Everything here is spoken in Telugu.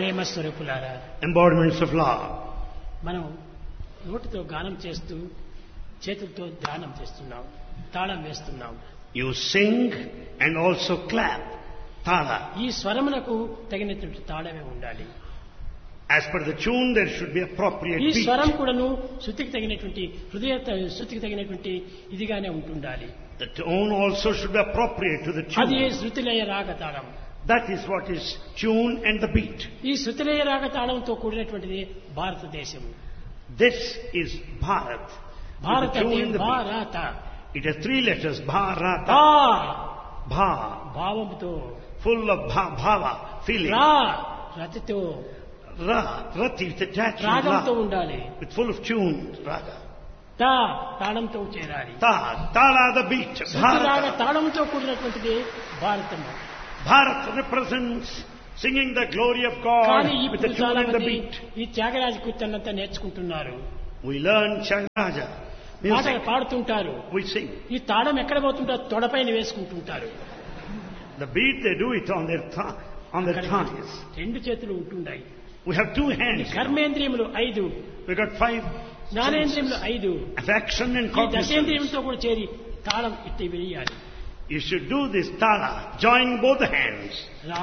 ప్రేమ స్వరూపులారా embodiments of love. మనం నోటితో గానం చేస్తూ చేతులతో ధ్యానం చేస్తున్నాం తాళం వేస్తున్నాం You sing and also clap. Tala. ఈ స్వరమునకు తగినటువంటి తాళమే ఉండాలి As per the tune, there should be appropriate ఈ beat. స్వరం కూడాను శృతికి తగినటువంటి హృదయ శృతికి తగినటువంటి ఇదిగానే ఉంటుండాలి The tone also should be appropriate to the అది tune. శృతిలయ రాగ తాళం That is what is tune and the beat. ఈ శృతిలయ రాగ తాళంతో కూడినటువంటిది భారతదేశం This is Bharat. With భారత the tune అంటే and the beat. భారత It has three letters, Bharata, భా Bha, భావముతో full of bha, bhava, feeling. రా రతితో Ra, Rati, with attachment, రాగంతో ra, ఉండాలి with full of tune, raga. తా తాళంతో చేరాలి Ta, Tala the beat, శృతి రాగ Bharata. తాళంతో కూడినటువంటిది భారతము Bharat represents singing the glory of God కానీ with the ఇప్పుడు tune చాలా and the మంది beat. ఈ త్యాగరాజ కీర్తనంతా నేర్చుకుంటున్నారు We learn Changaraja పాటలు music. పాడుతుంటారు We sing. ఈ తాళం ఎక్కడ పోతుంటారు తొడపైన వేసుకుంటుంటారు The beat they do it on their th- on their thighs. రెండు చేతులు ఉంటున్నాయి We have two ఈ hands. కర్మేంద్రియములు ఐదు We got five జ్ఞానేంద్రియములు ఐదు affection and ఈ cognizance. దశేంద్రియంతో కూడా చేరి తాళం ఇట్టి వేయాలి You should do this tala, join both hands. రా